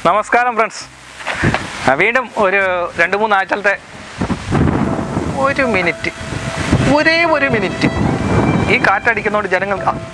നമസ്കാരം ഫ്രണ്ട്സ് വീണ്ടും ഒരു രണ്ട് മൂന്ന് ആഴ്ചത്തെ ഒരു മിനിറ്റ് ഒരേ ഒരു മിനിറ്റ് ഈ കാറ്റടിക്കുന്നതുകൊണ്ട് ജനങ്ങൾക്ക് ആ.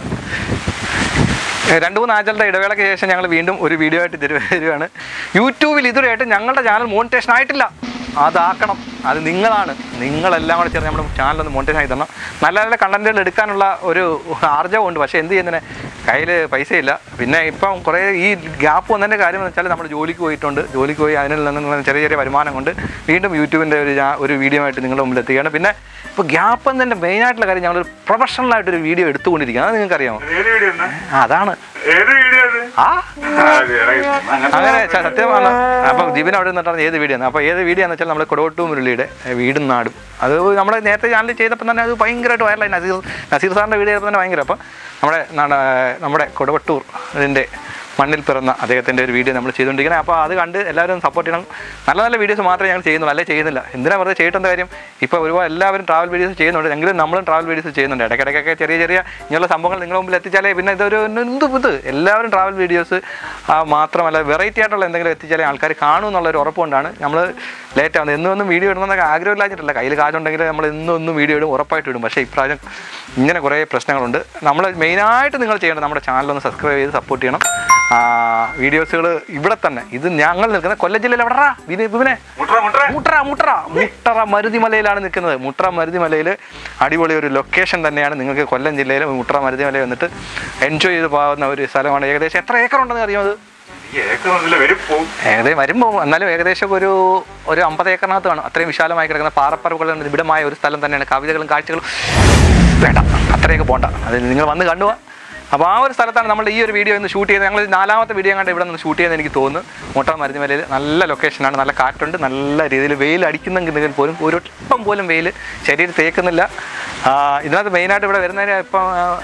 രണ്ട് മൂന്ന് ആഴ്ചകളുടെ ഇടവേളയ്ക്ക് ശേഷം ഞങ്ങൾ വീണ്ടും ഒരു വീഡിയോ ആയിട്ട് ഇതിൽ വരികയാണ് യൂട്യൂബിൽ ഇതുവരെയായിട്ട് ഞങ്ങളുടെ ചാനൽ മോണിറ്റേഷൻ ആയിട്ടില്ല അതാക്കണം അത് നിങ്ങളാണ് നിങ്ങളെല്ലാം കൂടെ ചേർന്ന് നമ്മുടെ ചാനൽ ഒന്ന് മോണിറ്റേഷൻ ആയി തരണം നല്ല നല്ല കണ്ടന്റുകൾ എടുക്കാനുള്ള ഒരു ആർജവമുണ്ട് പക്ഷേ എന്ത് ചെയ്യുന്നതിന് കയ്യിൽ പൈസയില്ല പിന്നെ ഇപ്പം കുറേ ഈ ഗ്യാപ്പ് വന്നതിൻ്റെ കാര്യം എന്ന് വെച്ചാൽ നമ്മൾ ജോലിക്ക് പോയിട്ടുണ്ട് ജോലിക്ക് പോയി അതിൽ നിന്ന് ചെറിയ ചെറിയ വരുമാനം കൊണ്ട് വീണ്ടും യൂട്യൂബിൻ്റെ ഒരു ഞാ- ഒരു വീഡിയോ ആയിട്ട് നിങ്ങളുടെ മുമ്പിൽ എത്തുകയാണ് പിന്നെ ഇപ്പോൾ ഗ്യാപ്പ് എന്നതിൻ്റെ മെയിനായിട്ടുള്ള കാര്യം ഞങ്ങളൊരു പ്രൊഫഷണൽ ആയിട്ടൊരു വീഡിയോ എടുത്തുകൊണ്ടിരിക്കുകയാണ് അത് നിങ്ങൾക്കറിയാമോ ഏത് വീഡിയോ ഉണ്ട്? ആ, അതാണ് ഏത് വീഡിയോ അത് ആ ആ, അത് right. അങ്ങനെ അങ്ങനെ സ- സത്യമാണ് അപ്പോൾ ജിബിൻ അവിടെ നിന്നിട്ടാണ് ഏത് വീഡിയോ അപ്പോൾ ഏത് വീഡിയോ എന്ന് വെച്ചാൽ നമ്മൾ കൊടുവട്ടു മുരളിയുടെ ഏ, വീടും നാടും അത് നമ്മൾ നേരത്തെ ചാനൽ ചെയ്തപ്പോൾ തന്നെ അത് ഭയങ്കരമായിട്ട് വൈറലായി നസീർ നസീർ സാറിൻ്റെ വീഡിയോ ചെയ്തപ്പോൾ തന്നെ ഭയങ്കര അപ്പോൾ നമ്മുടെ നാട- നമ്മുടെ കൊടുവട്ടൂർ ഇതിൻ്റെ മണ്ണിൽ പിറന്ന അദ്ദേഹത്തിൻ്റെ ഒരു വീഡിയോ നമ്മൾ ചെയ്തുകൊണ്ടിരിക്കുന്നത് അപ്പോൾ അത് കണ്ട് എല്ലാവരും സപ്പോർട്ട് ചെയ്യണം നല്ല നല്ല വീഡിയോസ് മാത്രമേ ഞങ്ങൾ ചെയ്യുന്നുള്ളൂ അല്ലേ ചെയ്യുന്നില്ല എന്തിനാ വെറുതെ ചെയ്യേണ്ട കാര്യം ഇപ്പോൾ ഒരുപാട് എല്ലാവരും ട്രാവൽ വീഡിയോസ് ചെയ്യുന്നുണ്ട് എങ്കിലും നമ്മളും ട്രാവൽ വീഡിയോസ് ചെയ്യുന്നുണ്ട് ഇടയ്ക്കിടയ്ക്കൊക്കെ ചെറിയ ചെറിയ ഇങ്ങനെയുള്ള സംഭവങ്ങൾ നിങ്ങളുടെ മുമ്പിൽ എത്തിച്ചാലേ പിന്നെ ഇതൊരു എന്ത് ഇത് എല്ലാവരും ട്രാവൽ വീഡിയോസ് മാത്രമല്ല വെറൈറ്റി ആയിട്ടുള്ള എന്തെങ്കിലും എത്തിച്ചാലേ ആൾക്കാർ കാണും എന്നുള്ളൊരു ഉറപ്പുകൊണ്ടാണ് നമ്മൾ ലേറ്റ് ആവുന്നത് എന്നും ഒന്നും വീഡിയോ ഇടണമെന്നൊക്കെ ആഗ്രഹമില്ലാഞ്ഞിട്ടില്ല കയ്യിൽ കാശുണ്ടെങ്കിൽ നമ്മൾ എന്നും ഒന്നും വീഡിയോ ഇടും ഉറപ്പായിട്ട് ഇടും പക്ഷേ ഇപ്രാവശ്യം ഇങ്ങനെ കുറേ പ്രശ്നങ്ങളുണ്ട് നമ്മൾ മെയിനായിട്ട് നിങ്ങൾ ചെയ്യേണ്ടത് നമ്മുടെ ചാനലൊന്ന് സബ്സ്ക്രൈബ് ചെയ്ത് സപ്പോർട്ട് ചെയ്യണം വീഡിയോസുകൾ ഇവിടെ തന്നെ ഇത് ഞങ്ങൾ നിൽക്കുന്ന കൊല്ലം ജില്ലയിൽ എവിടെടാ വിനെ വിനെ മുട്ര, മുട്ര. മുട്ടറ മുട്ടറ മുട്ടറ മരുതിമലയിലാണ് നിൽക്കുന്നത് മുട്ടറ മരുതിമലയിൽ അടിപൊളി ഒരു ലൊക്കേഷൻ തന്നെയാണ് നിങ്ങൾക്ക് കൊല്ലം ജില്ലയിൽ മുട്ടറ മരുതിമലയിൽ വന്നിട്ട് എൻജോയ് ചെയ്ത് പോകുന്ന ഒരു സ്ഥലമാണ് ഏകദേശം എത്ര ഏക്കർ ഉണ്ടെന്ന് അറിയാമോ അത് ഈ ഏക്കറൊന്നുമില്ല, വരും പോവും. ഏകദേശം വരുമ്പോൾ എന്നാലും ഏകദേശം ഒരു ഒരു അമ്പത് ഏക്കറിനകത്ത് കാണും അത്രയും വിശാലമായി കിടക്കുന്ന പാറപ്പറവുകളുടെ നിബിഡമായ ഒരു സ്ഥലം തന്നെയാണ് കവിതകളും കാഴ്ചകളും വേണ്ട അത്രയൊക്കെ പോണ്ട അത് നിങ്ങൾ വന്ന് കണ്ടുപോവാ അപ്പോൾ ആ ഒരു സ്ഥലത്താണ് നമ്മൾ ഈ ഒരു വീഡിയോ ഇന്ന് ഷൂട്ട് ചെയ്തത് ഞങ്ങൾ നാലാമത്തെ വീഡിയോ കണ്ട് ഇവിടെ നിന്ന് ഷൂട്ട് ചെയ്യുന്നത് എനിക്ക് തോന്നുന്നു മുട്ട മരുന്നുമലയിൽ നല്ല ലൊക്കേഷനാണ് നല്ല കാറ്റുണ്ട് നല്ല രീതിയിൽ വെയിൽ അടിക്കുന്നെങ്കിൽ പോലും ഒരു ഒട്ടം പോലും വെയിൽ ശരീരം തേക്കുന്നില്ല ആ, ഇതിനകത്ത് മെയിനായിട്ട് ഇവിടെ വരുന്നതിന് ഇപ്പം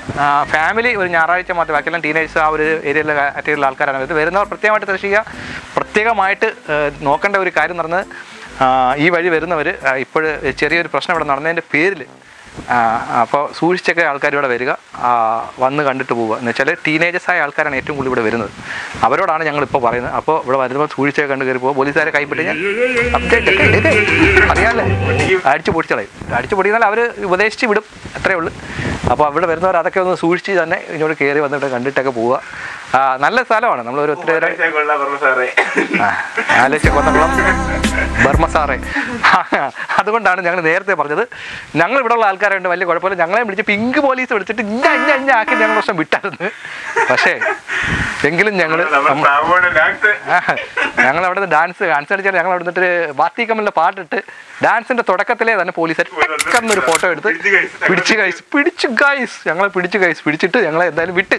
ഫാമിലി ഒരു ഞായറാഴ്ച മാത്രം ബാക്കിയെല്ലാം ടീനേജ് ആ ഒരു ഏരിയയിലെ അറ്റയിലുള്ള ആൾക്കാരാണ് ഇത് വരുന്നവർ പ്രത്യേകമായിട്ട് ദർശിക്കുക പ്രത്യേകമായിട്ട് ആ, നോക്കേണ്ട ഒരു കാര്യം എന്ന് പറഞ്ഞത് ആ, ഈ വഴി വരുന്നവർ ഇപ്പോൾ ചെറിയൊരു പ്രശ്നം ഇവിടെ നടന്നതിൻ്റെ പേരിൽ അപ്പോൾ സൂക്ഷിച്ചൊക്കെ ആൾക്കാർ ഇവിടെ വരിക ആ, വന്ന് കണ്ടിട്ട് പോവുക എന്ന് വെച്ചാൽ ടീനേജേഴ്സായ ആൾക്കാരാണ് ഏറ്റവും കൂടുതൽ ഇവിടെ വരുന്നത് അവരോടാണ് ഞങ്ങൾ ഇപ്പോൾ പറയുന്നത് അപ്പോൾ ഇവിടെ വരുമ്പോൾ സൂക്ഷിച്ചൊക്കെ കണ്ട് കയറി പോകുക പോലീസുകാരെ കൈപ്പെട്ട് ഞാൻ അപ്ഡേറ്റ് ഒക്കെ ഇടേ. അറിയാമല്ലേ അടിച്ചു പൊടിച്ചളയും അടിച്ചു പൊടിയെന്നാൽ അവർ ഉപദേശിച്ച് വിടും അത്രേ ഉള്ളൂ അപ്പോൾ അവിടെ വരുന്നവർ അതൊക്കെ ഒന്ന് സൂക്ഷിച്ച് തന്നെ ഇങ്ങോട്ട് കയറി വന്നിട്ട് കണ്ടിട്ടൊക്കെ പോവുക ആ, നല്ല സ്ഥലമാണ് നമ്മൾ ഒരു ഒത്തിരി നേരം പൈസ കൊള്ളാം, പറഞ്ഞു സാറേ. ആലോചിച്ച കൊന്നക്കുളം ബർമ്മ സാറേ അതുകൊണ്ടാണ് ഞങ്ങൾ നേരത്തെ പറഞ്ഞത് ഞങ്ങൾ ഇവിടെ ഉള്ള ആൾക്കാരുണ്ട് വലിയ കുഴപ്പമില്ല ഞങ്ങളെ വിളിച്ച് പിങ്ക് പോലീസ് വിളിച്ചിട്ട് ഇഞ്ഞ ഇഞ്ഞ ഇഞ്ഞ ആക്കി ഞങ്ങൾ പ്രശ്നം വിട്ടായിരുന്നു പക്ഷേ എങ്കിലും ഞങ്ങൾ നമ്മൾ സാബുവിന്റെ dance. ഞങ്ങൾ അവിടെ നിന്ന് ഡാൻസ് ഡാൻസ് കളിച്ചാൽ ഞങ്ങൾ അവിടെ നിന്നിട്ട് ബാത്തി കമ്മലിന്റെ പാട്ടിട്ട് ഡാൻസിന്റെ തുടക്കത്തിലേ തന്നെ പോലീസ് ഒരു ഫോട്ടോ എടുത്ത് പിടിച്ച് ഗൈസ് പിടിച്ചു ഗൈസ് ഞങ്ങളെ പിടിച്ചു ഗൈസ് പിടിച്ചിട്ട് ഞങ്ങളെ എന്തായാലും വിട്ട്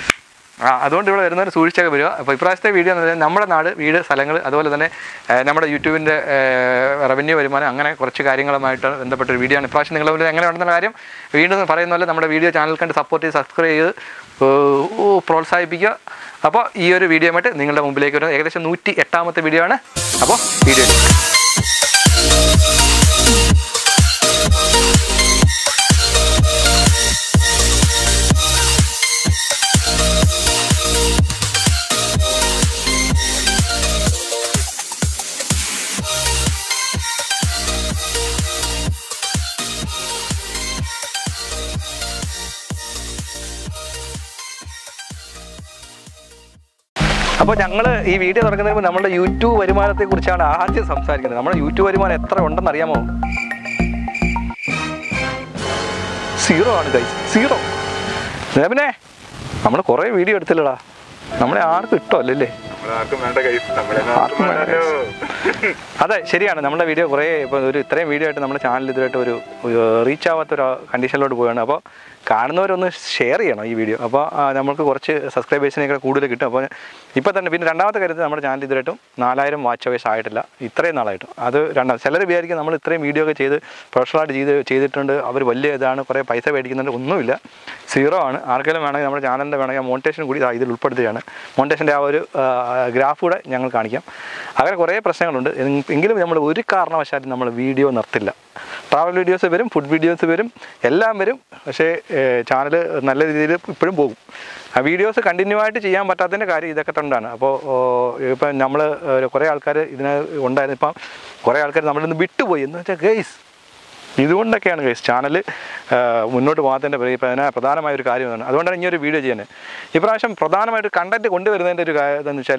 ആ അതുകൊണ്ട് ഇവിടെ വരുന്നവർ സൂക്ഷിച്ചൊക്കെ വരിക അപ്പോൾ ഇപ്രാവശ്യത്തെ വീഡിയോ എന്ന് പറഞ്ഞാൽ നമ്മുടെ നാട് വീട് സ്ഥലങ്ങൾ അതുപോലെ തന്നെ ഏഹ്, നമ്മുടെ യൂട്യൂബിൻ്റെ റവന്യൂ വരുമാനം അങ്ങനെ കുറച്ച് കാര്യങ്ങളുമായിട്ട് ബന്ധപ്പെട്ട ഒരു വീഡിയോ ആണ് ഇപ്രാവശ്യം നിങ്ങളുടെ മുന്നിൽ എങ്ങനെ ഉണ്ടെന്ന കാര്യം വീണ്ടും പറയുന്ന പോലെ നമ്മുടെ വീഡിയോ ചാനൽ കണ്ട് സപ്പോർട്ട് ചെയ്ത് സബ്സ്ക്രൈബ് ചെയ്ത് ഏഹ്, ഓ, പ്രോത്സാഹിപ്പിക്കുക അപ്പോൾ ഈ ഒരു വീഡിയോയുമായിട്ട് നിങ്ങളുടെ മുമ്പിലേക്ക് വരുന്നത് ഏകദേശം നൂറ്റി എട്ടാമത്തെ വീഡിയോ ആണ് അപ്പോൾ വീഡിയോ അപ്പോൾ ഞങ്ങൾ ഈ വീഡിയോ തുടങ്ങുന്നതിന് മുമ്പ് നമ്മുടെ യൂട്യൂബ് വരുമാനത്തെ കുറിച്ചാണ് ആദ്യം സംസാരിക്കുന്നത് നമ്മുടെ യൂട്യൂബ് വരുമാനം എത്ര ഉണ്ടെന്ന് അറിയാമോ സീറോ ആണ് കൈ സീറോ പിന്നെ നമ്മൾ കുറേ വീഡിയോ എടുത്തില്ലടാ നമ്മളെ ആർക്കും ഇഷ്ടമല്ലേ നമ്മളാർക്കും വേണ്ട guys. നമ്മളെ ആർക്കും വേണ്ട വേണ്ടല്ലോ. അതെ ശരിയാണ് നമ്മുടെ വീഡിയോ കുറേ ഇപ്പോൾ ഒരു ഇത്രയും വീഡിയോ ആയിട്ട് നമ്മുടെ ചാനൽ ഇതുമായിട്ട് ഒരു റീച്ച് ആവാത്ത ഒരു കണ്ടീഷനിലോട്ട് പോവുകയാണ് അപ്പോൾ കാണുന്നവരൊന്ന് ഷെയർ ചെയ്യണം ഈ വീഡിയോ അപ്പോൾ ആ, നമുക്ക് കുറച്ച് സബ്സ്ക്രൈബേഴ്സിനൊക്കെ കൂടുതൽ കിട്ടും അപ്പോൾ ഇപ്പോൾ തന്നെ പിന്നെ രണ്ടാമത്തെ കാര്യത്തിൽ നമ്മുടെ ചാനൽ ഇതുവരെയായിട്ടും നാലായിരം വാച്ച് അവേഴ്സ് ആയിട്ടില്ല ഇത്രയും നാളായിട്ടും അത് രണ്ടാം ചിലർ വിചാരിക്കും നമ്മൾ ഇത്രയും വീഡിയോ ഒക്കെ ചെയ്ത് പ്രൊഫഷണലായിട്ട് ചെയ്ത് ചെയ്തിട്ടുണ്ട് അവർ വലിയ ഇതാണ് കുറേ പൈസ മേടിക്കുന്നുണ്ട് ഒന്നുമില്ല സീറോ ആണ് ആർക്കെങ്കിലും വേണമെങ്കിൽ നമ്മുടെ ചാനലിൻ്റെ വേണമെങ്കിൽ മോണിറ്റേഷൻ കൂടി ദാ ഇതിൽ ഉൾപ്പെടുത്തുകയാണ് മോണിറ്റേഷൻ്റെ ആ ഒരു ഗ്രാഫ് കൂടെ ഞങ്ങൾ കാണിക്കാം അങ്ങനെ കുറേ പ്രശ്നങ്ങളുണ്ട് എങ്- എങ്കിലും നമ്മൾ ഒരു കാരണവശാലും നമ്മൾ വീഡിയോ നിർത്തില്ല ട്രാവൽ വീഡിയോസ് വരും ഫുഡ് വീഡിയോസ് വരും എല്ലാം വരും പക്ഷേ ചാനൽ നല്ല രീതിയിൽ ഇപ്പോഴും പോകും ആ വീഡിയോസ് കണ്ടിന്യൂ ആയിട്ട് ചെയ്യാൻ പറ്റാത്തതിൻ്റെ കാര്യം ഇതൊക്കെ കൊണ്ടാണ് അപ്പോൾ ഇപ്പം നമ്മൾ കുറേ ആൾക്കാർ ഇതിന് ഉണ്ടായിരുന്നു ഇപ്പം കുറേ ആൾക്കാർ നമ്മളിൽ നിന്ന് വിട്ടുപോയി എന്ന് വെച്ചാൽ ഗൈസ് ഇതുകൊണ്ടൊക്കെയാണ് ഗൈസ് ചാനൽ മുന്നോട്ട് പോകാത്തതിൻ്റെ പ്രധാന പ്രധാനമായ ഒരു കാര്യം എന്നാണ് അതുകൊണ്ടാണ് ഇനി ഒരു വീഡിയോ ചെയ്യുന്നത് ഇപ്രാവശ്യം പ്രധാനമായിട്ട് കണ്ടൻറ്റ് കൊണ്ടുവരുന്നതിൻ്റെ ഒരു കാര്യം എന്താണെന്ന് വെച്ചാൽ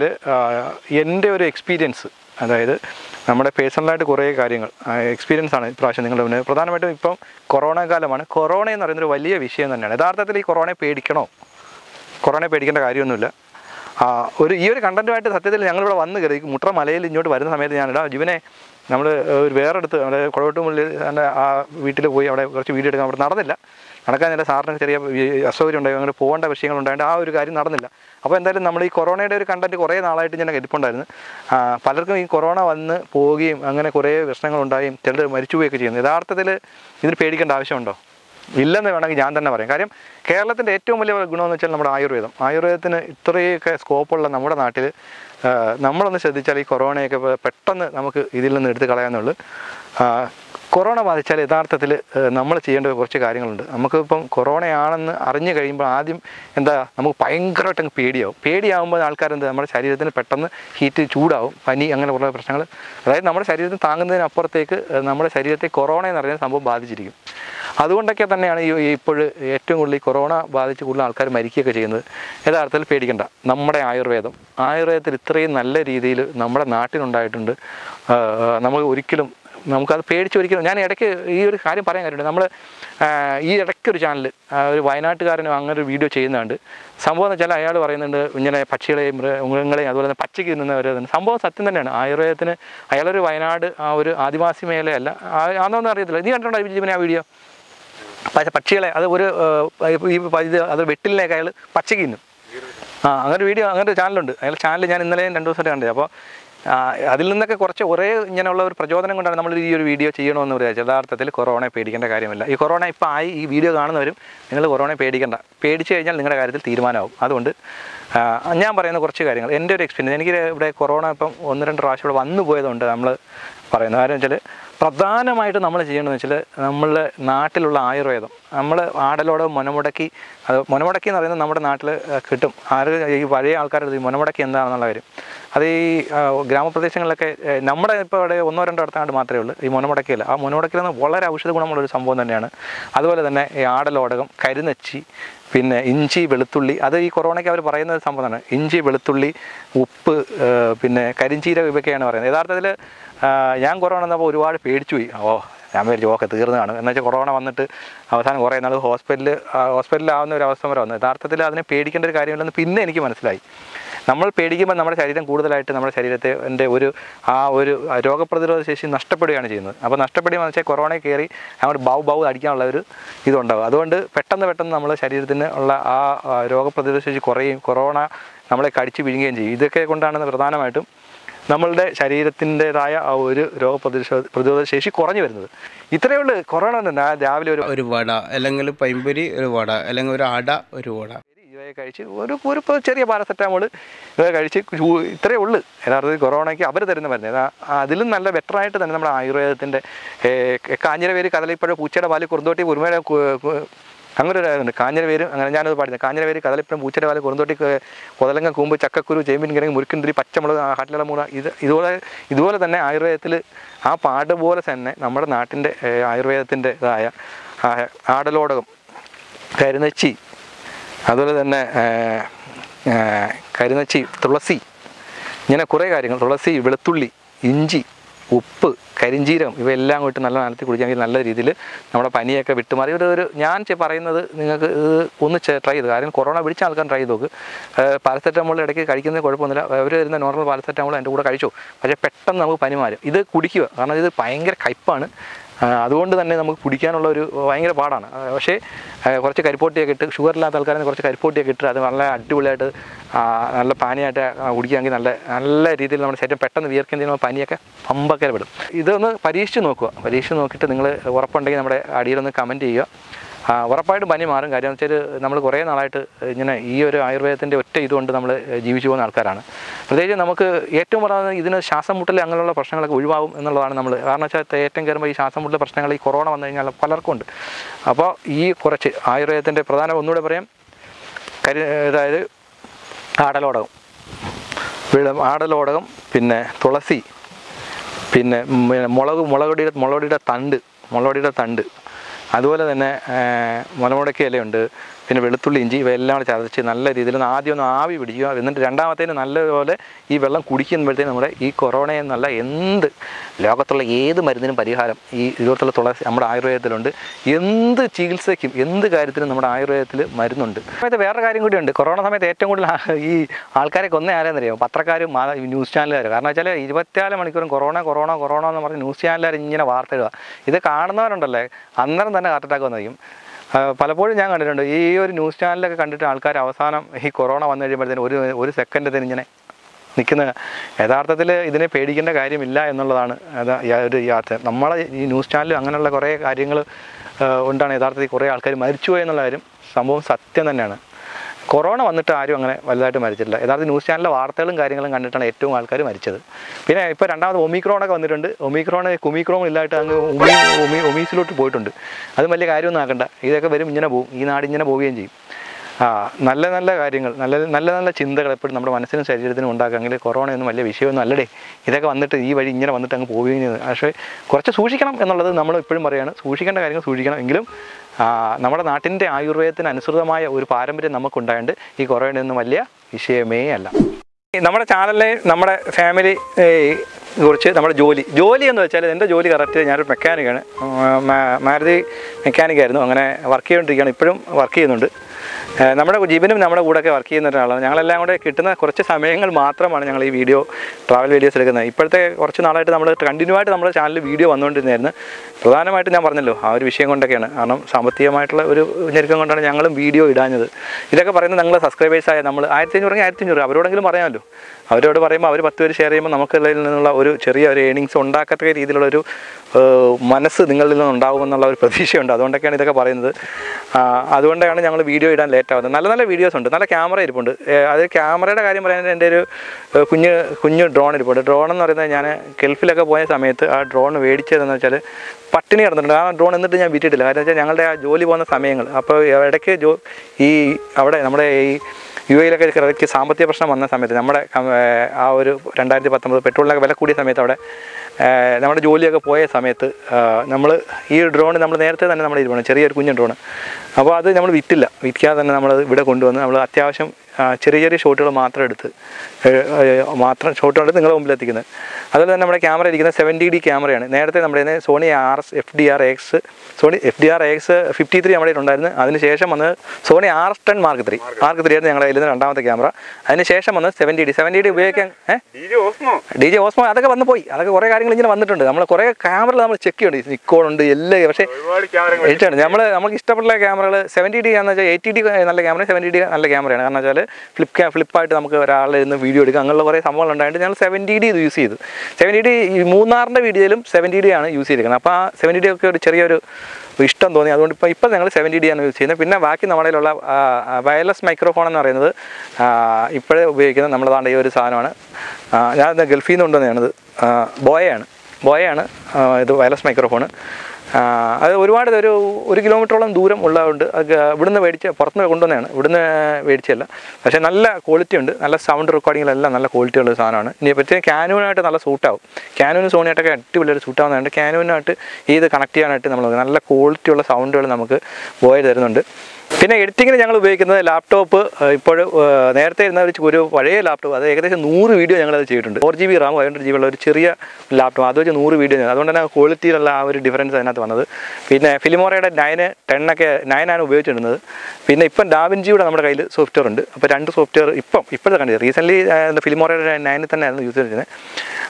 എൻ്റെ ഒരു എക്സ്പീരിയൻസ് അതായത് നമ്മുടെ പേഴ്സണലായിട്ട് കുറേ കാര്യങ്ങൾ എക്സ്പീരിയൻസ് ആണ് ഇപ്രാവശ്യം നിങ്ങളുടെ മുന്നിൽ പ്രധാനമായിട്ടും ഇപ്പം കൊറോണ കാലമാണ് കൊറോണ എന്ന് പറയുന്നൊരു വലിയ വിഷയം തന്നെയാണ് യഥാർത്ഥത്തിൽ ഈ കൊറോണയെ പേടിക്കണോ കൊറോണയെ പേടിക്കേണ്ട കാര്യമൊന്നുമില്ല ആ, ഒരു ഈ ഒരു കണ്ടന്റുമായിട്ട് സത്യത്തിൽ ഞങ്ങളിവിടെ വന്ന് കയറി മുട്ര മലയിൽ ഇങ്ങോട്ട് വരുന്ന സമയത്ത് ഞാനിടാ ജീവനെ നമ്മൾ ഒരു വേറെ അടുത്ത് നമ്മുടെ കുഴവട്ടുമുള്ളിൽ എൻ്റെ ആ വീട്ടിൽ പോയി അവിടെ കുറച്ച് വീഡിയോ എടുക്കാൻ അവിടെ നടന്നില്ല നടക്കാൻ എൻ്റെ സാറിന് ചെറിയ ഈ അസൗകര്യം ഉണ്ടായി അങ്ങനെ പോകേണ്ട വിഷയങ്ങൾ ഉണ്ടായത് ആ ഒരു കാര്യം നടന്നില്ല അപ്പോൾ എന്തായാലും നമ്മൾ ഈ കൊറോണയുടെ ഒരു കണ്ടന്റ് കുറേ നാളായിട്ട് ഞാൻ ഇരിപ്പുണ്ടായിരുന്നു ആ, പലർക്കും ഈ കൊറോണ വന്ന് പോവുകയും അങ്ങനെ കുറേ പ്രശ്നങ്ങളുണ്ടായും ചിലർ മരിച്ചുപോവുകയൊക്കെ ചെയ്യുന്നു യഥാർത്ഥത്തിൽ ഇതിന് പേടിക്കേണ്ട ആവശ്യമുണ്ടോ ഇല്ലെന്ന് വേണമെങ്കിൽ ഞാൻ തന്നെ പറയാം കാര്യം കേരളത്തിൻ്റെ ഏറ്റവും വലിയ ഗുണമെന്ന് വെച്ചാൽ നമ്മുടെ ആയുർവേദം ആയുർവേദത്തിന് ഇത്രയൊക്കെ സ്കോപ്പുള്ള നമ്മുടെ നാട്ടിൽ ആ, നമ്മളൊന്ന് ശ്രദ്ധിച്ചാൽ ഈ കൊറോണയൊക്കെ പെ- പെട്ടെന്ന് നമുക്ക് ഇതിൽ നിന്ന് എടുത്ത് കളയാന്നുള്ളൂ ആ, കൊറോണ ബാധിച്ചാൽ യഥാർത്ഥത്തിൽ നമ്മൾ ചെയ്യേണ്ട കുറച്ച് കാര്യങ്ങളുണ്ട് നമുക്കിപ്പം കൊറോണയാണെന്ന് അറിഞ്ഞു കഴിയുമ്പോൾ ആദ്യം എന്താ നമുക്ക് ഭയങ്കരമായിട്ട് അങ്ങ് പേടിയാവും പേടിയാവുമ്പോൾ ആൾക്കാരെന്താ നമ്മുടെ ശരീരത്തിന് പെട്ടെന്ന് ഹീറ്റ് ചൂടാവും പനി അങ്ങനെ കുറേ പ്രശ്നങ്ങൾ അതായത് നമ്മുടെ ശരീരത്തിന് താങ്ങുന്നതിനപ്പുറത്തേക്ക് ഏഹ്, നമ്മുടെ ശരീരത്തെ കൊറോണ എന്ന് പറയുന്ന സംഭവം ബാധിച്ചിരിക്കും അതുകൊണ്ടൊക്കെ തന്നെയാണ് ഈ ഇപ്പോൾ ഏറ്റവും കൂടുതൽ ഈ കൊറോണ ബാധിച്ച് കൂടുതൽ ആൾക്കാർ മരിക്കുകയൊക്കെ ചെയ്യുന്നത് യഥാർത്ഥത്തിൽ പേടിക്കണ്ട നമ്മുടെ ആയുർവേദം ആയുർവേദത്തിൽ ഇത്രയും നല്ല രീതിയിൽ നമ്മുടെ നാട്ടിലുണ്ടായിട്ടുണ്ട് ആഹ് നമുക്ക് ഒരിക്കലും നമുക്കത് പേടിച്ച് ഒരിക്കലും ഞാൻ ഇടയ്ക്ക് ഈ ഒരു കാര്യം പറയാൻ കാര്യമുണ്ട് നമ്മൾ ഈ ഇടയ്ക്ക് ഒരു ചാനൽ ഒരു വയനാട്ടുകാരനും അങ്ങനെ ഒരു വീഡിയോ ചെയ്യുന്നുണ്ട് സംഭവം എന്ന് വെച്ചാൽ അയാൾ പറയുന്നുണ്ട് ഇങ്ങനെ പക്ഷികളെയും മൃ- മൃഗങ്ങളെയും അതുപോലെ തന്നെ പച്ചയ്ക്ക് തിന്നുന്നവരെ സംഭവം സത്യം തന്നെയാണ് ആയുർവേദത്തിന് അയാളൊരു വയനാട് ആ ഒരു ആദിവാസി മേഖലയല്ല ആ- ആണെന്നൊന്നും അറിയത്തില്ല നീ കണ്ടിട്ടുണ്ടോ ജീവനെ ആ വീഡിയോ പക്ഷേ പക്ഷികളെ അത് ഒരു ഏഹ്, ഈ പ- ഇത് അത് വെട്ടിലിനൊക്കെ അയാൾ പച്ചയ്ക്ക് തിന്നും ആ അങ്ങനെ വീഡിയോ അങ്ങനെ ഒരു ചാനലുണ്ട് അയാൾ ചാനൽ ഞാൻ ഇന്നലെയും രണ്ട് ദിവസമായിട്ട് കണ്ടത് അപ്പോൾ അതിൽ നിന്നൊക്കെ കുറച്ച് ഒരേ ഇങ്ങനെയുള്ള ഒരു പ്രചോദനം കൊണ്ടാണ് നമ്മൾ ഈ ഒരു വീഡിയോ ചെയ്യണമെന്ന് വിചാരിച്ചത് യഥാർത്ഥത്തിൽ കൊറോണയെ പേടിക്കേണ്ട കാര്യമില്ല ഈ കൊറോണ ഇപ്പോൾ ആയി ഈ വീഡിയോ കാണുന്നവരും നിങ്ങൾ കൊറോണയെ പേടിക്കേണ്ട പേടിച്ച് കഴിഞ്ഞാൽ നിങ്ങളുടെ കാര്യത്തിൽ തീരുമാനമാവും അതുകൊണ്ട് ആ, ഞാൻ പറയുന്ന കുറച്ച് കാര്യങ്ങൾ എൻ്റെ ഒരു എക്സ്പീരിയൻസ് എനിക്ക് ഇവിടെ കൊറോണ ഇപ്പം ഒന്ന് രണ്ട് പ്രാവശ്യം ഇവിടെ വന്നു പോയതുകൊണ്ട് നമ്മൾ പറയുന്നത് കാര്യം വെച്ചാൽ പ്രധാനമായിട്ട് നമ്മൾ ചെയ്യേണ്ടതെന്ന് വെച്ചാൽ നമ്മളുടെ നാട്ടിലുള്ള ആയുർവേദം നമ്മൾ ആടലോട് മുനമുടക്കി അത് മുനമുടക്കി എന്ന് പറയുന്നത് നമ്മുടെ നാട്ടിൽ കിട്ടും ആര് ഈ പഴയ ആൾക്കാരുടെ ഈ മുനമുടക്കി എന്താണെന്നുള്ള കാര്യം അത് ഈ ആ, ഗ്രാമപ്രദേശങ്ങളിലൊക്കെ ഏ, നമ്മുടെ ഇപ്പോൾ ഇവിടെ ഒന്നോ രണ്ടോ അടുത്താണ്ട് മാത്രമേ ഉള്ളൂ ഈ മുനമുടക്കിയല്ല ആ മുനമുടക്കിൽ നിന്ന് വളരെ ഔഷധ ഗുണമുള്ള ഒരു സംഭവം തന്നെയാണ് അതുപോലെ തന്നെ ഈ ആടലോടകം കരുനച്ചി പിന്നെ ഇഞ്ചി വെളുത്തുള്ളി അത് ഈ കൊറോണയ്ക്ക് അവർ പറയുന്ന ഒരു സംഭവമാണ് ഇഞ്ചി വെളുത്തുള്ളി ഉപ്പ് ഏ, പിന്നെ കരിഞ്ചീരകം ഇവയൊക്കെയാണ് പറയുന്നത് യഥാർത്ഥത്തിൽ ഞാൻ കൊറോണ വന്നപ്പോൾ ഒരുപാട് പേടിച്ചു പോയി ഓ ഞാൻ വിചാരിച്ചു ഓക്കെ തീർന്നു കാണും എന്ന് വെച്ചാൽ കൊറോണ വന്നിട്ട് അവസാനം കുറേ നാൾ ഹോസ്പിറ്റലിൽ ഹോസ്പിറ്റലിലാവുന്ന ഒരു അവസ്ഥ വരെ വന്നു യഥാർത്ഥത്തിൽ അതിനെ പേടിക്കേണ്ട ഒരു കാര്യമില്ലെന്ന് പിന്നെ എനിക്ക് മനസ്സിലായി നമ്മൾ പേടിക്കുമ്പോൾ നമ്മുടെ ശരീരം കൂടുതലായിട്ട് നമ്മുടെ ശരീരത്തെ എൻ്റെ ഒരു ആ ഒരു രോഗപ്രതിരോധ ശേഷി നഷ്ടപ്പെടുകയാണ് ചെയ്യുന്നത് അപ്പോൾ നഷ്ടപ്പെടുകയെന്ന് വെച്ചാൽ കൊറോണ കയറി അങ്ങോട്ട് ബൗ ബൗ അടിക്കാനുള്ള ഒരു ഇതുണ്ടാവും അതുകൊണ്ട് പെട്ടെന്ന് പെട്ടെന്ന് നമ്മുടെ ശരീരത്തിന് ഉള്ള ആ ആ, രോഗപ്രതിരോധ ശേഷി കുറയും കൊറോണ നമ്മളെ കടിച്ചു വിഴുങ്ങുകയും ചെയ്യും ഇതൊക്കെ കൊണ്ടാണ് പ്രധാനമായിട്ടും നമ്മളുടെ ശരീരത്തിൻ്റെതായ ആ ഒരു രോഗപ്രതിരോധ പ്രതിരോധ ശേഷി കുറഞ്ഞു വരുന്നത് ഇത്രയേ ഉള്ളൂ കൊറോണ തന്നെ ആ രാവിലെ ഒരു ഒരു വട അല്ലെങ്കിൽ പൈമ്പൊരി ഒരു വട അല്ലെങ്കിൽ ഒരു അട ഒരു വട ഇവയെ കഴിച്ച് ഒരു ഒരു ഇപ്പൊ ചെറിയ പാരസെറ്റാമോൾ ഇവയെ കഴിച്ച് ചൂ- ഇത്രയേ ഉള്ളൂ യഥാർത്ഥത്തിൽ കൊറോണയ്ക്ക് അവർ തരുന്ന മരുന്ന് ആ- അതിലും നല്ല ബെറ്റർ ആയിട്ട് തന്നെ നമ്മുടെ ആയുർവേദത്തിൻ്റെ കാഞ്ഞിര പേര് കദളിപ്പഴ പൂച്ചയുടെ പാല് കുറുന്തോട്ടി കുറുമയുടെ കു- കു- അങ്ങനെ ഒരു ഇതുണ്ട് കാഞ്ഞിര പേരും അങ്ങനെ ഞാനത് പാടുന്നത് കാഞ്ഞിര പേര് കദളിപ്പഴം പൂച്ചയുടെ പാല് കുറുന്തോട്ടി ക- കൊതലങ്ങ കൂമ്പ് ചക്കക്കുരു ചേമ്പിൻ കിഴങ്ങ് മുരുക്കുന്തിരി പച്ചമുളക് കാട്ടിലുള്ള മൂട ഇത് ഇതുപോലെ ഇതുപോലെ തന്നെ ആയുർവേദത്തിൽ ആ പാട് പോലെ തന്നെ നമ്മുടെ നാട്ടിൻ്റെ ആയുർവേദത്തിൻ്റെ ഇതായ ആ, ആടലോടകം കരുനച്ചി അതുപോലെ തന്നെ ആ, ആ, കരുനച്ചി തുളസി ഇങ്ങനെ കുറേ കാര്യങ്ങൾ തുളസി വെളുത്തുള്ളി ഇഞ്ചി ഉപ്പ് കരിഞ്ചീരകം ഇവയെല്ലാം കൂട്ടി നല്ല നനത്തി കുടിക്കുകയാണെങ്കിൽ നല്ല രീതിയിൽ നമ്മുടെ പനിയൊക്കെ വിട്ടുമാറി ഒരു ഒരു ഞാൻ ചെ- പറയുന്നത് നിങ്ങൾക്ക് ഇത് ഒന്ന് ട്രൈ ചെയ്ത് കാര്യം കൊറോണ പിടിച്ച ആൾക്കാർ ട്രൈ ചെയ്ത് നോക്ക് പാരസെറ്റമോൾ ഇടയ്ക്ക് കഴിക്കുന്നത് കുഴപ്പമൊന്നുമില്ല അവർ വരുന്ന നോർമൽ പാരസെറ്റമോൾ എൻ്റെ കൂടെ കഴിച്ചു പക്ഷേ പെട്ടെന്ന് നമുക്ക് പനി മാറും ഇത് കുടിക്കുക കാരണം ഇത് ഭയങ്കര കയ്പ്പാണ് ആ, അതുകൊണ്ട് തന്നെ നമുക്ക് കുടിക്കാനുള്ള ഒരു ഭയങ്കര പാടാണ് ആ, പക്ഷേ ആ, കുറച്ച് കരിപ്പോട്ടിയൊക്കെ ഇട്ട് ഷുഗർ ഇല്ലാത്ത ആൾക്കാരെ കുറച്ച് കരിപ്പോട്ടിയൊക്കെ ഇട്ട് അത് നല്ല അടിപൊളിയായിട്ട് ആ, നല്ല പാനിയായിട്ട് ആ, കുടിക്കുകയാണെങ്കിൽ നല്ല നല്ല രീതിയിൽ നമ്മുടെ ശരീരം പെട്ടെന്ന് വിയർക്കുകയും ചെയ്യുമ്പോൾ പനിയൊക്കെ പമ്പൊക്കെ വിടും ഇതൊന്ന് പരീക്ഷിച്ച് നോക്കുക പരീക്ഷിച്ച് നോക്കിയിട്ട് നിങ്ങൾ ഉറപ്പുണ്ടെങ്കിൽ നമ്മുടെ അടിയിലൊന്ന് കമൻറ്റ് ചെയ്യുക ആ, ഉറപ്പായിട്ടും പനി മാറും കാര്യം എന്ന് വെച്ചാൽ നമ്മൾ കുറേ നാളായിട്ട് ഇങ്ങനെ ഈ ഒരു ആയുർവേദത്തിൻ്റെ ഒറ്റ ഇതുകൊണ്ട് നമ്മൾ ജീവിച്ചു പോകുന്ന ആൾക്കാരാണ് പ്രത്യേകിച്ച് നമുക്ക് ഏറ്റവും പറയുന്നത് ഇതിന് ശ്വാസം മുട്ടൽ അങ്ങനെയുള്ള പ്രശ്നങ്ങളൊക്കെ ഒഴിവാകും എന്നുള്ളതാണ് നമ്മൾ കാരണം വെച്ചാൽ ഏറ്റവും കയറുമ്പോൾ ഈ ശ്വാസം മുട്ടൽ പ്രശ്നങ്ങൾ ഈ കൊറോണ വന്നു കഴിഞ്ഞാൽ പലർക്കും ഉണ്ട് അപ്പോൾ ഈ കുറച്ച് ആയുർവേദത്തിൻ്റെ പ്രധാന ഒന്നുകൂടെ പറയാം കരി അതായത് ആടലോടകം വിളം ആടലോടകം പിന്നെ തുളസി പിന്നെ ഉം, പിന്നെ മുളക് മുളകൊടിയുടെ മുളകൊടിയുടെ തണ്ട് മുളകൊടിയുടെ തണ്ട് അതുപോലെ തന്നെ മുലമുടക്കി ഇലയുണ്ട് പിന്നെ വെളുത്തുള്ളി ഇഞ്ചി ഇവയെല്ലാം കൂടെ ചതച്ച് നല്ല രീതിയിൽ ഒന്ന് ആദ്യം ഒന്ന് ആവി പിടിക്കുക എന്നിട്ട് രണ്ടാമത്തേന് നല്ലതുപോലെ ഈ വെള്ളം കുടിക്കുമ്പോഴത്തേനും നമ്മുടെ ഈ കൊറോണയിൽ നിന്നല്ല എന്ത് ലോകത്തുള്ള ഏത് മരുന്നിനും പരിഹാരം ഈ ഇതുപോലത്തുള്ള തുളസി നമ്മുടെ ആയുർവേദത്തിലുണ്ട് എന്ത് ചികിത്സയ്ക്കും എന്ത് കാര്യത്തിനും നമ്മുടെ ആയുർവേദത്തിൽ മരുന്നുണ്ട് സമയത്ത് വേറെ കാര്യം കൂടിയുണ്ട് കൊറോണ സമയത്ത് ഏറ്റവും കൂടുതൽ ആ- ഈ ആൾക്കാരെ കൊന്ന ആരെന്നറിയാമോ പത്രക്കാരും മാ- ഈ ന്യൂസ് ചാനലുകാരും കാരണം വെച്ചാൽ ഇരുപത്തിനാല് മണിക്കൂറും കൊറോണ കൊറോണ കൊറോണ എന്ന് പറഞ്ഞ് ന്യൂസ് ചാനലുകാർ ഇങ്ങനെ വാർത്ത ഇടുക ഇത് കാണുന്നവരുണ്ടല്ലേ അന്നേരം തന്നെ ഹാർട്ട് അറ്റാക്ക് വന്നിരിക്കും ആ, പലപ്പോഴും ഞാൻ കണ്ടിട്ടുണ്ട് ഈ ഒരു ന്യൂസ് ചാനലൊക്കെ കണ്ടിട്ട് ആൾക്കാർ അവസാനം ഈ കൊറോണ വന്നു കഴിയുമ്പോഴത്തേനും ഒരു ഒരു സെക്കൻഡ് ഇങ്ങനെ നിൽക്കുന്ന യഥാർത്ഥത്തിൽ ഇതിനെ പേടിക്കേണ്ട കാര്യമില്ല എന്നുള്ളതാണ് അത് യാ- ഒരു യാത്ര നമ്മളെ ഈ ന്യൂസ് ചാനൽ അങ്ങനെയുള്ള കുറേ കാര്യങ്ങൾ കൊണ്ടാണ് യഥാർത്ഥത്തിൽ കുറേ ആൾക്കാർ മരിച്ചുപോയി എന്നുള്ള കാര്യം സംഭവം സത്യം തന്നെയാണ് കൊറോണ വന്നിട്ട് ആരും അങ്ങനെ വലുതായിട്ട് മരിച്ചിട്ടില്ല യഥാർത്ഥ ന്യൂസ് ചാനലിലെ വാർത്തകളും കാര്യങ്ങളും കണ്ടിട്ടാണ് ഏറ്റവും ആൾക്കാർ മരിച്ചത് പിന്നെ ഇപ്പോൾ രണ്ടാമത് ഒമിക്രോണൊക്കെ വന്നിട്ടുണ്ട് ഒമിക്രോൺ കുമിക്രോൺ ഇല്ലായിട്ട് അങ്ങ് ഒമി ഒമി ഒമീസിലോട്ട് പോയിട്ടുണ്ട് അത് വലിയ കാര്യമൊന്നും ആക്കണ്ട ഇതൊക്കെ വരും ഇങ്ങനെ പോകും ഈ നാട് ഇങ്ങനെ പോവുകയും ചെയ്യും ആ നല്ല നല്ല കാര്യങ്ങൾ നല്ല നല്ല നല്ല ചിന്തകൾ എപ്പോഴും നമ്മുടെ മനസ്സിനും ശരീരത്തിനും ഉണ്ടാക്കുകയെങ്കിൽ കൊറോണയൊന്നും വലിയ വിഷയമൊന്നും അല്ലടേ ഇതൊക്കെ വന്നിട്ട് ഈ വഴി ഇങ്ങനെ വന്നിട്ട് അങ്ങ് പോവുകയും ചെയ്യുന്നത് പക്ഷേ കുറച്ച് സൂക്ഷിക്കണം എന്നുള്ളത് നമ്മൾ ഇപ്പോഴും പറയുകയാണ് സൂക്ഷിക്കേണ്ട കാര്യങ്ങൾ സൂക്ഷിക്കണം എങ്കിലും ആ, നമ്മുടെ നാട്ടിൻ്റെ ആയുർവേദത്തിന് അനുസൃതമായ ഒരു പാരമ്പര്യം നമുക്കുണ്ടായതുകൊണ്ട് ഈ കൊറോണയൊന്നും വലിയ വിഷയമേ അല്ല ഈ നമ്മുടെ ചാനലിലെ നമ്മുടെ ഫാമിലി കുറിച്ച് നമ്മുടെ ജോലി ജോലി എന്ന് വെച്ചാൽ എൻ്റെ ജോലി കറക്റ്റ് ഞാനൊരു മെക്കാനിക്കാണ് മാരുതി മെക്കാനിക്കായിരുന്നു അങ്ങനെ വർക്ക് ചെയ്തുകൊണ്ടിരിക്കുകയാണ് ഇപ്പോഴും വർക്ക് ചെയ്യുന്നുണ്ട് ഏഹ് നമ്മുടെ ജീവനും നമ്മുടെ കൂടെയൊക്കെ വർക്ക് ചെയ്യുന്ന ഒരാളാണ് ഞങ്ങളെല്ലാം കൂടെ കിട്ടുന്ന കുറച്ച് സമയങ്ങൾ മാത്രമാണ് ഞങ്ങൾ ഈ വീഡിയോ ട്രാവൽ വീഡിയോസ് എടുക്കുന്നത് ഇപ്പോഴത്തെ കുറച്ച് നാളായിട്ട് നമ്മൾ കണ്ടിന്യൂ ആയിട്ട് നമ്മുടെ ചാനലിൽ വീഡിയോ വന്നുകൊണ്ടിരുന്നായിരുന്നു പ്രധാനമായിട്ടും ഞാൻ പറഞ്ഞല്ലോ ആ ഒരു വിഷയം കൊണ്ടൊക്കെയാണ് കാരണം സാമ്പത്തികമായിട്ടുള്ള ഒരു ഞെരുക്കം കൊണ്ടാണ് ഞങ്ങളും വീഡിയോ ഇടാഞ്ഞത് ഇതൊക്കെ പറയുന്നത് ഞങ്ങൾ സബ്സ്ക്രൈബേഴ്സായ നമ്മൾ ആയിരത്തി അഞ്ഞൂറ് ആയിരത്തി അഞ്ഞൂറ് അവരോടെങ്കിലും പറയാമല്ലോ അവരോട് പറയുമ്പോൾ അവർ പത്ത് പേര് ഷെയർ ചെയ്യുമ്പോൾ നമുക്ക് അതിൽ നിന്നുള്ള ഒരു ചെറിയ ഒരു ഏണിങ്സ് ഉണ്ടാക്കത്തക്ക രീതിയിലുള്ള ഒരു ഏഹ്, മനസ്സ് നിങ്ങളിൽ നിന്ന് ഉണ്ടാകുമെന്നുള്ള ഒരു പ്രതീക്ഷയുണ്ട് അതുകൊണ്ടൊക്കെയാണ് ഇതൊക്കെ പറയുന്നത് ആ, അതുകൊണ്ടാണ് ഞങ്ങൾ വീഡിയോ ഇടാൻ ലേറ്റ് ആവുന്നത് നല്ല നല്ല വീഡിയോസ് ഉണ്ട് നല്ല ക്യാമറ ഇരിപ്പുണ്ട് ഏഹ്, അത് ക്യാമറയുടെ കാര്യം പറയാൻ എൻ്റെ ഒരു ഏഹ്, കുഞ്ഞ് കുഞ്ഞ് ഡ്രോൺ ഇരിപ്പുണ്ട് ഡ്രോൺ എന്ന് പറയുന്നത് ഞാൻ ഗൾഫിലൊക്കെ പോയ സമയത്ത് ആ ഡ്രോൺ മേടിച്ചതെന്ന് വെച്ചാൽ പട്ടിണി കിടന്നിട്ടുണ്ട് ആ ഡ്രോൺ എന്നിട്ട് ഞാൻ വിറ്റിട്ടില്ല കാരണം വെച്ചാൽ ഞങ്ങളുടെ ആ ജോലി പോകുന്ന സമയങ്ങൾ അപ്പോൾ ഇടയ്ക്ക് ജോ ഈ അവിടെ നമ്മുടെ ഈ യു എയിലൊക്കെ കറക്റ്റ് സാമ്പത്തിക പ്രശ്നം വന്ന സമയത്ത് നമ്മുടെ കം- ഏർ ആ ഒരു രണ്ടായിരത്തി പത്തൊമ്പത് പെട്രോളിനൊക്കെ വില കൂടിയ സമയത്ത് അവിടെ ഏർ നമ്മുടെ ജോലിയൊക്കെ പോയ സമയത്ത് നമ്മൾ ഈ ഡ്രോൺ നമ്മൾ നേരത്തെ തന്നെ നമ്മൾ ഇരുവണം ചെറിയൊരു കുഞ്ഞൻ ഡ്രോൺ അപ്പോൾ അത് നമ്മൾ വിറ്റില്ല വിൽക്കാതെ തന്നെ നമ്മൾ ഇവിടെ കൊണ്ടുവന്ന് നമ്മൾ അത്യാവശ്യം ആ, ചെറിയ ചെറിയ ഷോട്ടുകൾ മാത്രം എടുത്ത് ഏർ, ഏർ, മാത്രം ഷോട്ടുകൾ എടുത്ത് നിങ്ങളുടെ മുമ്പിൽ എത്തിക്കുന്നത് അതുപോലെ തന്നെ നമ്മുടെ ക്യാമറ ഇരിക്കുന്നത് സെവൻറ്റി ഡി ക്യാമറയാണ് നേരത്തെ നമ്മുടെ കയ്യിൽ Sony R S F D R X Sony F D R X fifty three നമ്മുടെ ഉണ്ടായിരുന്നു അതിനുശേഷം വന്ന് Sony R S ten mark three mark three ആയിരുന്നു ഞങ്ങളുടെ കയ്യിൽ നിന്ന് രണ്ടാമത്തെ ക്യാമറ അതിനുശേഷം വന്ന് സെവൻറ്റി ഡി സെവൻറ്റി ഡി ഉപയോഗിക്കാൻ ഏഹ് DJI Osmo D J Osmo അതൊക്കെ വന്ന് പോയി അതൊക്കെ കുറേ കാര്യങ്ങൾ ഇങ്ങനെ വന്നിട്ടുണ്ട് നമ്മൾ കുറേ ക്യാമറ നമ്മൾ ചെക്ക് ചെയ്യുന്നുണ്ട് നിക്കോൺ ഉണ്ട് എല്ലാം പക്ഷേ ഒരുപാട് ക്യാമറകൾ എഡിറ്റാണ് നമ്മൾ നമുക്ക് ഇഷ്ടപ്പെട്ട ക്യാമറകൾ സെവൻറ്റി ഡി എന്ന് വെച്ചാൽ എയ്റ്റി ഡി നല്ല ക്യാമറ സെവൻറ്റി ഡി നല്ല ക്യാമറയാണ് കാരണം വെച്ചാൽ ഫ്ലിപ്പ് ക്യാ ഫ്ലിപ്പായിട്ട് നമുക്ക് ഒരാളെ ഇരുന്ന് വീഡിയോ എടുക്കുക അങ്ങനെയുള്ള കുറേ സംഭവങ്ങൾ ഉണ്ടായിട്ട് ഞങ്ങൾ സെവൻറ്റി ഡി ഇത് യൂസ് ചെയ്തു സെവൻറ്റി ഡി ഈ മൂന്നാറിൻ്റെ വീഡിയോയിലും സെവൻറ്റി ഡി ആണ് യൂസ് ചെയ്തിരിക്കുന്നത് അപ്പോൾ ആ സെവൻറ്റി ഡി ഒക്കെ ഒരു ചെറിയൊരു ഇഷ്ടം തോന്നി അതുകൊണ്ട് ഇപ്പോൾ ഇപ്പോൾ ഞങ്ങൾ സെവൻറ്റി ഡി ആണ് യൂസ് ചെയ്യുന്നത് പിന്നെ ബാക്കി നമ്മുടെ കയ്യിലുള്ള വയർലെസ് മൈക്രോഫോൺ എന്ന് പറയുന്നത് ഇപ്പോഴേ ഉപയോഗിക്കുന്നത് നമ്മളതാണ്ട് ഈ ഒരു സാധനമാണ് ആ, ഞാൻ ഇത് ഗൾഫിൽ നിന്ന് കൊണ്ടുവന്നതാണിത് ബോയയാണ് ബോയയാണ് ആ, ഇത് വയർലെസ് മൈക്രോഫോൺ ആ, അത് ഒരുപാട് ഒരു ഒരു കിലോമീറ്ററോളം ദൂരം ഉള്ളതുകൊണ്ട് അത് ഇവിടുന്ന് മേടിച്ച് പുറത്തുനിന്ന് കൊണ്ടുവന്നതാണ് ഇവിടുന്ന് മേടിച്ചല്ല പക്ഷേ നല്ല ക്വാളിറ്റി ഉണ്ട് നല്ല സൗണ്ട് റെക്കോർഡിങ്ങിലെല്ലാം നല്ല ക്വാളിറ്റി ഉള്ള ഒരു സാധനമാണ് ഇനി പറ്റിയ ക്യാനുവിനായിട്ട് നല്ല സൂട്ടാവും ക്യാനുവിന് സോണിയായിട്ടൊക്കെ അടിപൊളിയായിട്ട് സൂട്ടാവുന്നതുകൊണ്ട് ക്യാനുവിനായിട്ട് ഇത് കണക്ട് ചെയ്യാനായിട്ട് നമ്മൾ നല്ല ക്വാളിറ്റി ഉള്ള സൗണ്ടുകൾ നമുക്ക് ബോയ് തരുന്നുണ്ട് പിന്നെ എഡിറ്റിങ്ങിന് ഞങ്ങൾ ഉപയോഗിക്കുന്നത് ലാപ്ടോപ്പ് ഇപ്പോൾ നേരത്തെ ഇരുന്ന ഒരു ഒരു പഴയ ലാപ്ടോപ്പ് അത് ഏകദേശം നൂറ് വീഡിയോ ഞങ്ങൾ അത് ചെയ്തിട്ടുണ്ട് four G B RAM five hundred G B ഉള്ള ഒരു ചെറിയ ലാപ്ടോപ്പ് അത് വെച്ച് നൂറ് വീഡിയോ അതുകൊണ്ട് തന്നെ ക്വാളിറ്റിയിലുള്ള ആ ഒരു ഡിഫറൻസ് അതിനകത്ത് വന്നത് പിന്നെ ഫിലിമോറയുടെ നയന് ടെണ്ണൊക്കെ നയനാണ് ഉപയോഗിച്ചിരുന്നത് പിന്നെ ഇപ്പം ഡാവിൻജിയുടെ നമ്മുടെ കയ്യിൽ സോഫ്റ്റ്വെയർ ഉണ്ട് അപ്പോൾ രണ്ട് സോഫ്റ്റ്വെയർ ഇപ്പം ഇപ്പോഴത്തെ കണ്ടത് റീസെൻ്റ്ലി ഫിലിമോറയുടെ നയനിൽ തന്നെയായിരുന്നു യൂസ് ചെയ്തിരുന്നത്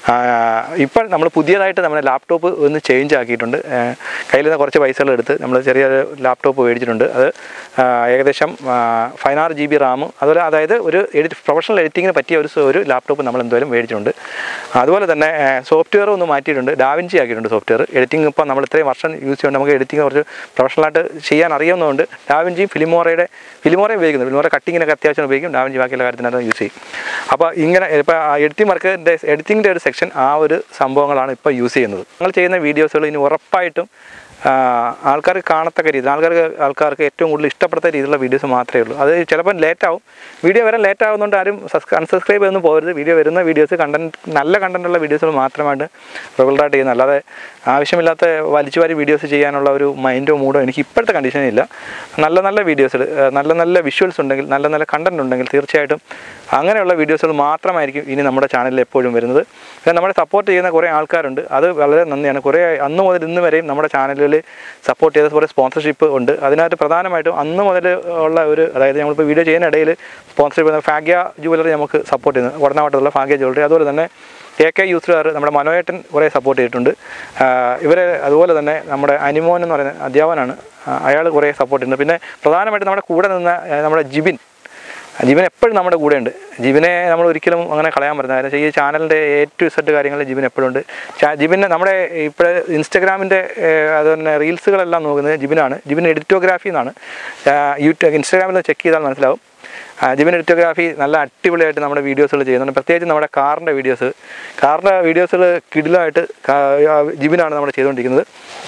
ഇപ്പോൾ നമ്മൾ പുതിയതായിട്ട് നമ്മുടെ ലാപ്ടോപ്പ് ഒന്ന് ചേഞ്ച് ആക്കിയിട്ടുണ്ട് ആ, കയ്യിൽ നിന്ന് കുറച്ച് പൈസകൾ എടുത്ത് നമ്മൾ ചെറിയൊരു ലാപ്ടോപ്പ് മേടിച്ചിട്ടുണ്ട് അത് ആ, ഏകദേശം ഫൈനാറ് ജി ബി റാമും അതുപോലെ അതായത് ഒരു എഡിറ്റ് പ്രൊഫഷണൽ എഡിറ്റിങ്ങിന് പറ്റിയ ഒരു സ- ഒരു ലാപ്ടോപ്പ് നമ്മൾ എന്തായാലും മേടിച്ചിട്ടുണ്ട് അതുപോലെ തന്നെ സോഫ്റ്റ്വെയർ ഒന്ന് മാറ്റിയിട്ടുണ്ട് ഡാവിൻചി ആക്കിയിട്ടുണ്ട് സോഫ്റ്റ്വെയർ എഡിറ്റിംഗ് ഇപ്പോൾ നമ്മൾ ഇത്രയും വർഷം യൂസ് ചെയ്യുന്നത് നമുക്ക് എഡിറ്റിംഗ് കുറച്ച് പ്രൊഫഷണലായിട്ട് ചെയ്യാൻ അറിയാവുന്നതുകൊണ്ട് ഡാവിൻചിയും ഫിലിമോറയുടെ ഫിലിമോറയും ഉപയോഗിക്കുന്നത് ഫിലിമോറ കട്ടിങ്ങിനൊക്കെ അത്യാവശ്യം ഉപയോഗിക്കും ഡാവിൻചി ബാക്കിയുള്ള കാര്യത്തിനകത്ത് യൂസ് ചെയ്യും അപ്പോൾ ഇങ്ങനെ ഇപ്പോൾ എഡിറ്റിംഗ് വർക്കിൻ്റെ എഡിറ്റിങ്ങിൻ്റെ ഒരു സെക്ഷൻ ആ ഒരു സംഭവങ്ങളാണ് ഇപ്പോൾ യൂസ് ചെയ്യുന്നത് ഞങ്ങൾ ചെയ്യുന്ന വീഡിയോസുകൾ ഇനി ഉറപ്പായിട്ടും ആ, ആൾക്കാർക്ക് കാണത്തക്ക രീതിയിൽ ആൾക്കാർക്ക് ആൾക്കാർക്ക് ഏറ്റവും കൂടുതൽ ഇഷ്ടപ്പെടുന്ന രീതിയിലുള്ള വീഡിയോസ് മാത്രമേ ഉള്ളൂ അത് ചിലപ്പോൾ ലേറ്റ് ആവും വീഡിയോ വരാൻ ലേറ്റ് ആവുന്നതുകൊണ്ട് ആരും അൺസബ്സ്ക്രൈബ് ചെയ്തൊന്നും പോകരുത് വീഡിയോ വരുന്ന വീഡിയോസ് കണ്ടന്റ് നല്ല കണ്ടന്റുള്ള വീഡിയോസുകൾ മാത്രമായിട്ട് റെഗുലറായിട്ട് ചെയ്യുന്നത് അല്ലാതെ ആവശ്യമില്ലാത്ത വലിച്ചു വാരി വീഡിയോസ് ചെയ്യാനുള്ള ഒരു മൈൻഡോ മൂഡോ എനിക്ക് ഇപ്പോഴത്തെ കണ്ടീഷനിൽ ഇല്ല നല്ല നല്ല വീഡിയോസിൽ നല്ല നല്ല വിഷ്വൽസ് ഉണ്ടെങ്കിൽ നല്ല നല്ല കണ്ടന്റ് ഉണ്ടെങ്കിൽ തീർച്ചയായിട്ടും അങ്ങനെയുള്ള വീഡിയോസുകൾ മാത്രമായിരിക്കും ഇനി നമ്മുടെ ചാനലിൽ എപ്പോഴും വരുന്നത് പിന്നെ നമ്മളെ സപ്പോർട്ട് ചെയ്യുന്ന കുറേ ആൾക്കാരുണ്ട് അത് വളരെ നന്ദിയാണ് കുറേ അന്ന് മുതൽ ഇന്ന് വരെയും നമ്മുടെ ചാനലുകളിൽ സപ്പോർട്ട് ചെയ്ത കുറേ സ്പോൺസർഷിപ്പ് ഉണ്ട് അതിനകത്ത് പ്രധാനമായിട്ടും അന്ന് മുതൽ ഉള്ള ഒരു അതായത് നമ്മളിപ്പോൾ വീഡിയോ ചെയ്യുന്ന ഇടയിൽ സ്പോൺസർഷിപ്പ് ഫാഗ്യ ജുവലറി നമുക്ക് സപ്പോർട്ട് ചെയ്യുന്നത് ഉടനാവട്ടത്തുള്ള ഫാഗ്യ ജുവലറി അതുപോലെ തന്നെ എ കെ യൂസറുകാർ നമ്മുടെ മനോയേട്ടൻ കുറേ സപ്പോർട്ട് ചെയ്തിട്ടുണ്ട് ആഹ് ഇവരെ അതുപോലെ തന്നെ നമ്മുടെ അനിമോൻ എന്ന് പറയുന്ന അധ്യാപനാണ് അയാൾ കുറേ സപ്പോർട്ട് ചെയ്യുന്നുണ്ട് പിന്നെ പ്രധാനമായിട്ടും നമ്മുടെ കൂടെ നിന്ന ആഹ് നമ്മുടെ ജിബിൻ ജിബിൻ എപ്പോഴും നമ്മുടെ കൂടെയുണ്ട് ജിബിനെ നമ്മൾ ഒരിക്കലും അങ്ങനെ കളയാൻ പറ്റുന്ന കാര്യം ഈ ചാനലിൻ്റെ എ ടു ഇസഡ് കാര്യങ്ങൾ ജിബിൻ എപ്പോഴും ഉണ്ട് ചാ- ജിബിന് നമ്മുടെ ഇപ്പോൾ ഇൻസ്റ്റഗ്രാമിൻ്റെ അത് തന്നെ റീൽസുകളെല്ലാം നോക്കുന്നത് ജിബിനാണ് ജിബിൻ എഡിറ്റോഗ്രാഫി എന്നാണ് യൂട്യൂബ് ഇൻസ്റ്റാഗ്രാമിൽ ചെക്ക് ചെയ്താൽ മനസ്സിലാവും ആ, ജിബിൻ എഡിറ്റോഗ്രാഫി നല്ല അടിപൊളിയായിട്ട് നമ്മുടെ വീഡിയോസുകൾ ചെയ്യുന്നുണ്ട് പ്രത്യേകിച്ച് നമ്മുടെ കാറിൻ്റെ വീഡിയോസ് കാറിൻ്റെ വീഡിയോസുകൾ കിടിലമായിട്ട് കാ- ജിബിനാണ് നമ്മൾ ചെയ്തുകൊണ്ടിരിക്കുന്നത്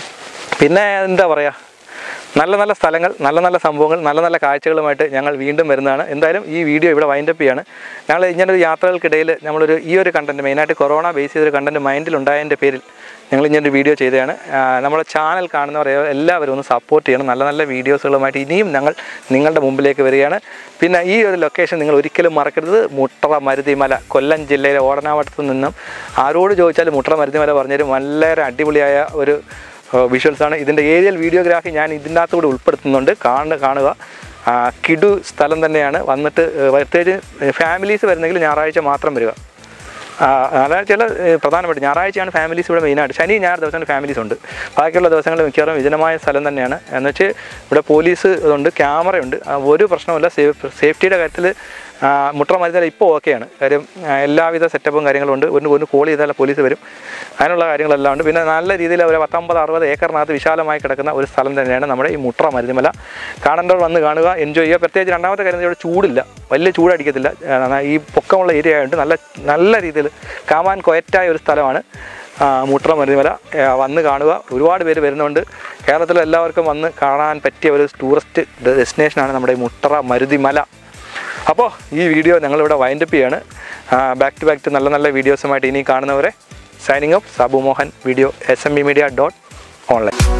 പിന്നെ എന്താ പറയുക നല്ല നല്ല സ്ഥലങ്ങൾ നല്ല നല്ല സംഭവങ്ങൾ നല്ല നല്ല കാഴ്ചകളുമായിട്ട് ഞങ്ങൾ വീണ്ടും വരുന്നതാണ് എന്തായാലും ഈ വീഡിയോ ഇവിടെ വൈൻഡപ്പ് ചെയ്യാണ് ഞങ്ങൾ ഇങ്ങനൊരു യാത്രകൾക്കിടയിൽ നമ്മളൊരു ഈ ഒരു കണ്ടൻറ്റ് മെയിനായിട്ട് കൊറോണ ബേസ് ചെയ്തൊരു കണ്ടൻറ്റ് മൈൻഡിൽ ഉണ്ടായതിൻ്റെ പേരിൽ ഞങ്ങൾ ഇങ്ങനൊരു വീഡിയോ ചെയ്തതാണ് ആ, നമ്മുടെ ചാനൽ കാണുന്നവർ എല്ലാവരും ഒന്ന് സപ്പോർട്ട് ചെയ്യണം നല്ല നല്ല വീഡിയോസുകളുമായിട്ട് ഇനിയും ഞങ്ങൾ നിങ്ങളുടെ മുമ്പിലേക്ക് വരികയാണ് പിന്നെ ഈ ഒരു ലൊക്കേഷൻ നിങ്ങൾ ഒരിക്കലും മറക്കരുത് മുട്ടറ മരുതിമല കൊല്ലം ജില്ലയിലെ ഓടനാവട്ടത്തു നിന്നും ആരോട് ചോദിച്ചാലും മുട്ടറ മരുതിമല പറഞ്ഞൊരു വളരെ അടിപൊളിയായ ഒരു വിഷ്വൽസ് ആണ് ഇതിൻ്റെ ഏരിയൽ വീഡിയോഗ്രാഫി ഞാൻ ഇതിൻ്റെ കൂടെ ഉൾപ്പെടുത്തുന്നുണ്ട് കാണുക കാണുക ആ, കിടു സ്ഥലം തന്നെയാണ് വന്നിട്ട് ഏഹ്, പ്രത്യേകിച്ച് ഫാമിലീസ് വരുന്നെങ്കിൽ ഞായറാഴ്ച മാത്രം വരിക ആ, അതായത് ചില ഏഹ്, പ്രധാനപ്പെട്ട ഞായറാഴ്ചയാണ് ഫാമിലീസ് ഇവിടെ മെയിനായിട്ട് ശനി ഞായർ ദിവസം ഫാമിലീസ് ഉണ്ട് ബാക്കിയുള്ള ദിവസങ്ങളിൽ മിക്കവാറും വിജനമായ സ്ഥലം തന്നെയാണ് എന്ന് വെച്ച് ഇവിടെ പോലീസ് ഉണ്ട് ക്യാമറയുണ്ട് ആ, ഒരു പ്രശ്നവുമില്ല സേഫ് സേഫ്റ്റിയുടെ കാര്യത്തിൽ മുട്ടറ മരുന്നിൽ ഇപ്പോൾ ഓക്കെയാണ് കാര്യം ആ, എല്ലാവിധ സെറ്റപ്പും കാര്യങ്ങളും ഉണ്ട് ഒന്ന് ഒന്ന് കോൾ ചെയ്താൽ പോലീസ് വരും അതിനുള്ള കാര്യങ്ങളെല്ലാം ഉണ്ട് പിന്നെ നല്ല രീതിയിൽ ഒരു പത്തൊമ്പത് അറുപത് ഏക്കറിനകത്ത് വിശാലമായി കിടക്കുന്ന ഒരു സ്ഥലം തന്നെയാണ് നമ്മുടെ ഈ മുട്ര മരുന്നിമല കാണേണ്ടവർ വന്ന് കാണുക എൻജോയ് ചെയ്യുക പ്രത്യേകിച്ച് രണ്ടാമത്തെ കാര്യം ഇവിടെ ചൂടില്ല വലിയ ചൂടടിക്കത്തില്ല ആ, ഈ പൊക്കമുള്ള ഏരിയ ആയതുകൊണ്ട് നല്ല നല്ല രീതിയിൽ കാമാൻ കൊയറ്റായ ഒരു സ്ഥലമാണ് ആ, മുട്ര മരുന്നിമല ആ, വന്ന് കാണുക ഒരുപാട് പേര് വരുന്നുണ്ട് കേരളത്തിലെ എല്ലാവർക്കും വന്ന് കാണാൻ പറ്റിയ ഒരു ടൂറിസ്റ്റ് ഡെസ്റ്റിനേഷനാണ് നമ്മുടെ ഈ മുട്ടറ മരുതിമല അപ്പോൾ ഈ വീഡിയോ ഞങ്ങളിവിടെ വൈൻഡപ്പ് ചെയ്യാണ് ബാക്ക് ടു ബാക്ക് ടു നല്ല നല്ല വീഡിയോസുമായിട്ട് ഇനി കാണുന്നവരെ signing off Sabu Mohan video S M B media dot online